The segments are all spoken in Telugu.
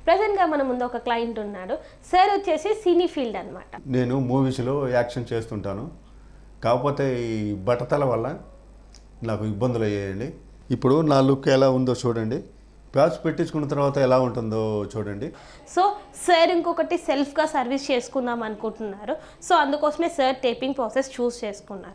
ప్రజెంట్గా మన ముందు ఒక క్లయింట్ ఉన్నాడు సార్ వచ్చేసి సినీ ఫీల్డ్ అనమాట నేను మూవీస్లో యాక్షన్ చేస్తుంటాను కాకపోతే ఈ బట్టతల వల్ల నాకు ఇబ్బందులు అయ్యాయండి ఇప్పుడు నా లుక్ ఎలా ఉందో చూడండి ప్యాచ్ పెట్టించుకున్న తర్వాత ఎలా ఉంటుందో చూడండి సో సార్ ఇంకొకటి సెల్ఫ్గా సర్వీస్ చేసుకుందాం అనుకుంటున్నారు సో అందుకోసమే సార్ టేపింగ్ ప్రాసెస్ చూస్ చేసుకున్నారు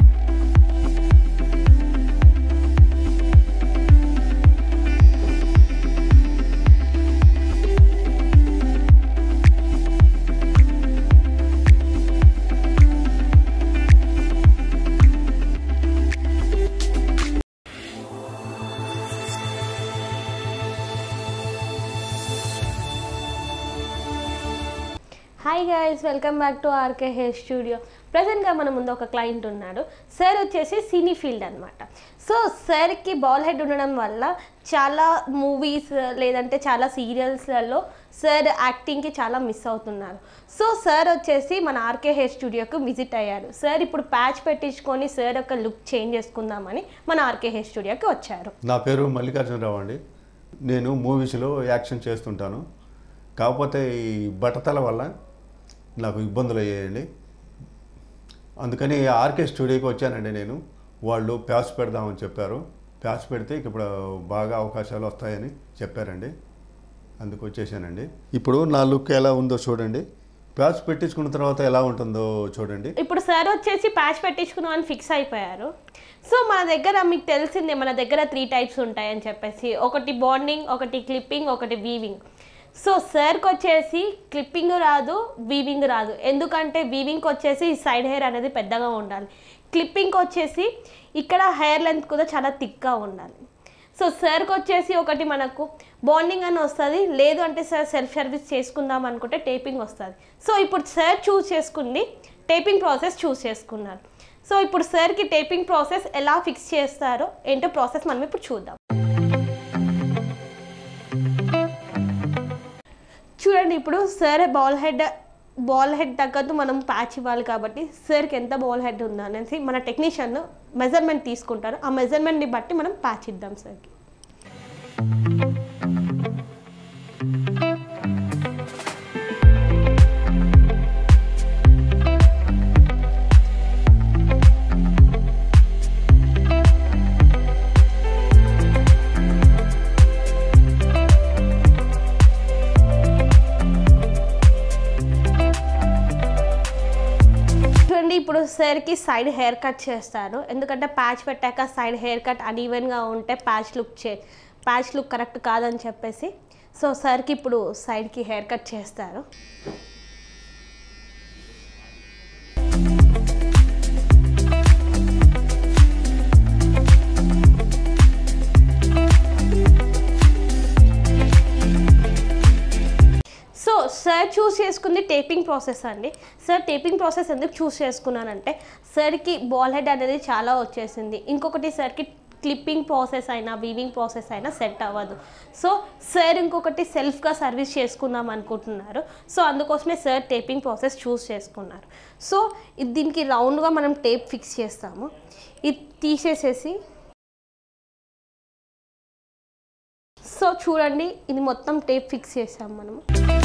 hi guys welcome back to RK hair studio ప్రజెంట్గా మన ముందు ఒక క్లయింట్ ఉన్నాడు సార్ వచ్చేసి సినీ ఫీల్డ్ అనమాట సో సార్కి బాల్ హెడ్ ఉండడం వల్ల చాలా మూవీస్ లేదంటే చాలా సీరియల్స్లలో సార్ యాక్టింగ్కి చాలా మిస్ అవుతున్నారు సో సార్ వచ్చేసి మన ఆర్కే హెయిర్ స్టూడియోకి విజిట్ అయ్యారు సార్ ఇప్పుడు ప్యాచ్ పెట్టించుకొని సార్ యొక్క లుక్ చేంజ్ చేసుకుందామని మన ఆర్కే హెయిర్ స్టూడియోకి వచ్చారు నా పేరు మల్లికార్జునరావు అండి నేను మూవీస్లో యాక్షన్ చేస్తుంటాను కాకపోతే ఈ బట్టతల వల్ల నాకు ఇబ్బందులు అయ్యాయండి అందుకని ఆర్కే స్టూడియోకి వచ్చానండి నేను వాళ్ళు ప్యాచ్ పెడదామని చెప్పారు ప్యాచ్ పెడితే ఇప్పుడు బాగా అవకాశాలు వస్తాయని చెప్పారండి అందుకు వచ్చేసానండి ఇప్పుడు నా లుక్ ఎలా ఉందో చూడండి ప్యాచ్ పెట్టించుకున్న తర్వాత ఎలా ఉంటుందో చూడండి ఇప్పుడు సార్ వచ్చేసి ప్యాచ్ పెట్టించుకుందాం అని ఫిక్స్ అయిపోయారు సో మన దగ్గర మీకు తెలిసిందే మన దగ్గర త్రీ టైప్స్ ఉంటాయని చెప్పేసి ఒకటి బాండింగ్ ఒకటి క్లిప్పింగ్ ఒకటి వీవింగ్ సో సార్కి వచ్చేసి క్లిప్పింగ్ రాదు వీవింగ్ రాదు ఎందుకంటే వీవింగ్కి వచ్చేసి సైడ్ హెయిర్ అనేది పెద్దగా ఉండాలి క్లిప్పింగ్కి వచ్చేసి ఇక్కడ హెయిర్ లెంత్ కూడా చాలా థిక్గా ఉండాలి సో సార్కి వచ్చేసి ఒకటి మనకు బాండింగ్ అని వస్తుంది లేదు అంటే సార్ సెల్ఫ్ సర్వీస్ చేసుకుందాం అనుకుంటే టేపింగ్ వస్తుంది సో ఇప్పుడు సార్ చూస్ చేసుకుంది టేపింగ్ ప్రాసెస్ చూస్ చేసుకున్నారు సో ఇప్పుడు సార్కి టేపింగ్ ప్రాసెస్ ఎలా ఫిక్స్ చేస్తారో ఏంటో ప్రాసెస్ మనం ఇప్పుడు చూద్దాం చూడండి ఇప్పుడు sir bald head bald head తగ్గట్టు మనం ప్యాచ్ ఇవ్వాలి కాబట్టి సార్కి ఎంత బాల్ హెడ్ ఉందో అనేసి మన టెక్నీషియన్ మెజర్మెంట్ తీసుకుంటారు ఆ మెజర్మెంట్ని బట్టి మనం ప్యాచ్ ఇద్దాం సార్కి చూడండి ఇప్పుడు సార్కి సైడ్ హెయిర్ కట్ చేస్తారు ఎందుకంటే ప్యాచ్ పెట్టాక సైడ్ హెయిర్ కట్ అన్ఈవెన్గా ఉంటే ప్యాచ్ లుక్ చే ప్యాచ్ లుక్ కరెక్ట్ కాదని చెప్పేసి సో సార్కి ఇప్పుడు సైడ్కి హెయిర్ కట్ చేస్తారు సో సార్ చూస్ చేసుకుంది టేపింగ్ ప్రాసెస్ అండి సార్ టేపింగ్ ప్రాసెస్ ఎందుకు చూస్ చేసుకున్నానంటే సార్కి బాల్ హెడ్ అనేది చాలా వచ్చేసింది ఇంకొకటి సార్కి క్లిప్పింగ్ ప్రాసెస్ అయినా వీవింగ్ ప్రాసెస్ అయినా సెట్ అవ్వదు సో సార్ ఇంకొకటి సెల్ఫ్గా సర్వీస్ చేసుకుందాం అనుకుంటున్నారు సో అందుకోసమే సార్ టేపింగ్ ప్రాసెస్ చూస్ చేసుకున్నారు సో ఇది దీనికి రౌండ్గా మనం టేప్ ఫిక్స్ చేస్తాము ఇది తీసేసేసి సో చూడండి ఇది మొత్తం టేప్ ఫిక్స్ చేసాం మనము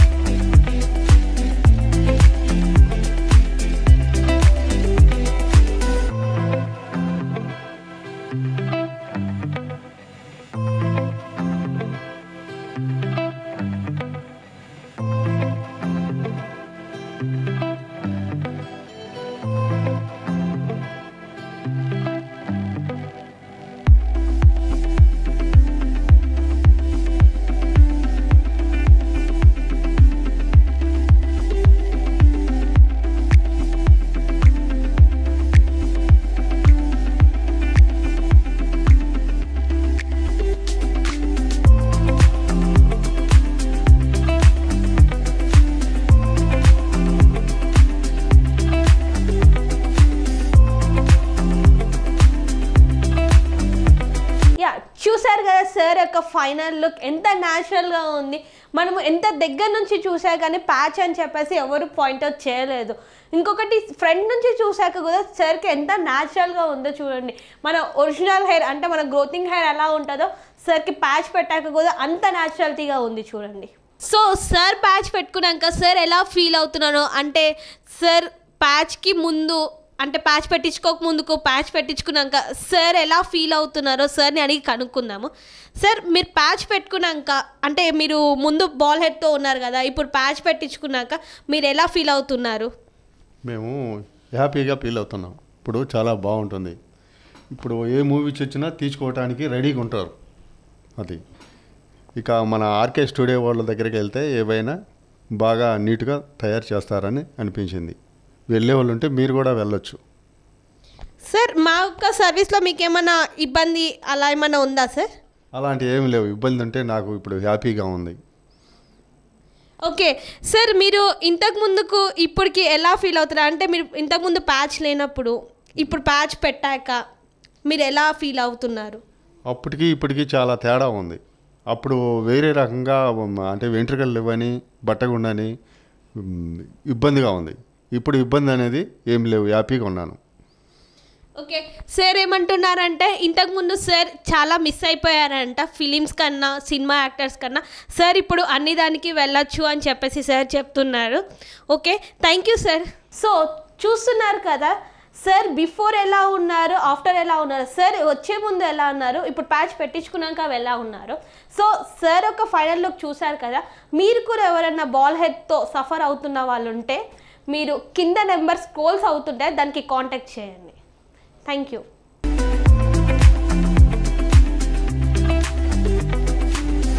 యా చూసారు కదా సార్ యొక్క ఫైనల్ లుక్ ఎంత న్యాచురల్గా ఉంది మనము ఎంత దగ్గర నుంచి చూసా కానీ ప్యాచ్ అని చెప్పేసి ఎవరు పాయింట్అవుట్ చేయలేదు ఇంకొకటి ఫ్రంట్ నుంచి చూసాక కూడా సార్కి ఎంత న్యాచురల్గా ఉందో చూడండి మన ఒరిజినల్ హెయిర్ అంటే మన గ్రోతింగ్ హెయిర్ ఎలా ఉంటుందో సార్కి ప్యాచ్ పెట్టాక కూడా అంత న్యాచురాలిటీగా ఉంది చూడండి సో సార్ ప్యాచ్ పెట్టుకున్నాక సార్ ఎలా ఫీల్ అవుతున్నారో అంటే సార్ ప్యాచ్కి ముందు అంటే ప్యాచ్ పెట్టించుకోక ముందుకు ప్యాచ్ పెట్టించుకున్నాక సార్ ఎలా ఫీల్ అవుతున్నారో సార్ని అడిగి కనుక్కుందాము సార్ మీరు ప్యాచ్ పెట్టుకున్నాక అంటే మీరు ముందు బాల్ హెడ్తో ఉన్నారు కదా ఇప్పుడు ప్యాచ్ పెట్టించుకున్నాక మీరు ఎలా ఫీల్ అవుతున్నారు మేము హ్యాపీగా ఫీల్ అవుతున్నాం ఇప్పుడు చాలా బాగుంటుంది ఇప్పుడు ఏ మూవీస్ వచ్చినా తీసుకోవడానికి రెడీగా ఉంటారు అది ఇక మన ఆర్కే స్టూడియో వాళ్ళ దగ్గరికి వెళ్తే ఏవైనా బాగా నీట్గా తయారు చేస్తారని అనిపించింది వెళ్ళే వాళ్ళు ఉంటే మీరు కూడా వెళ్ళొచ్చు సార్ మా యొక్క సర్వీస్లో మీకు ఏమైనా ఇబ్బంది అలా ఏమైనా ఉందా సార్ అలాంటి ఏమి లేవు ఇబ్బంది ఉంటే నాకు ఇప్పుడు హ్యాపీగా ఉంది ఓకే సార్ మీరు ఇంతకు ముందుకు ఇప్పటికి ఎలా ఫీల్ అవుతారు అంటే మీరు ఇంతకు ముందు ప్యాచ్ లేనప్పుడు ఇప్పుడు ప్యాచ్ పెట్టాక మీరు ఎలా ఫీల్ అవుతున్నారు అప్పటికి ఇప్పటికి చాలా తేడా ఉంది అప్పుడు వేరే రకంగా ఉమ్, అంటే వెంట్రుకలు ఇవ్వని బట్టగుండని ఉమ్, ఇబ్బందిగా ఉంది ఇప్పుడు ఇబ్బంది అనేది ఏం లేవు హ్యాపీగా ఉన్నాను ఓకే సార్ ఏమంటున్నారంటే ఇంతకుముందు సార్ చాలా మిస్ అయిపోయారంట ఫిలిమ్స్ కన్నా సినిమా యాక్టర్స్ కన్నా సార్ ఇప్పుడు అన్ని దానికి వెళ్ళొచ్చు అని చెప్పేసి సార్ చెప్తున్నారు okay thank you sir so చూస్తున్నారు కదా సార్ బిఫోర్ ఎలా ఉన్నారు ఆఫ్టర్ ఎలా ఉన్నారు సార్ వచ్చే ముందు ఎలా ఉన్నారు ఇప్పుడు ప్యాచ్ పెట్టించుకున్నాక ఎలా ఉన్నారు సో సార్ ఒక ఫైనల్ లుక్ చూశారు కదా మీరు కూడా ఎవరైనా బాల్ హెడ్తో సఫర్ అవుతున్న వాళ్ళు ఉంటే మీరు కింద నెంబర్ స్క్రోల్స్ అవుతుంటే దానికి కాంటాక్ట్ చేయండి థ్యాంక్ యూ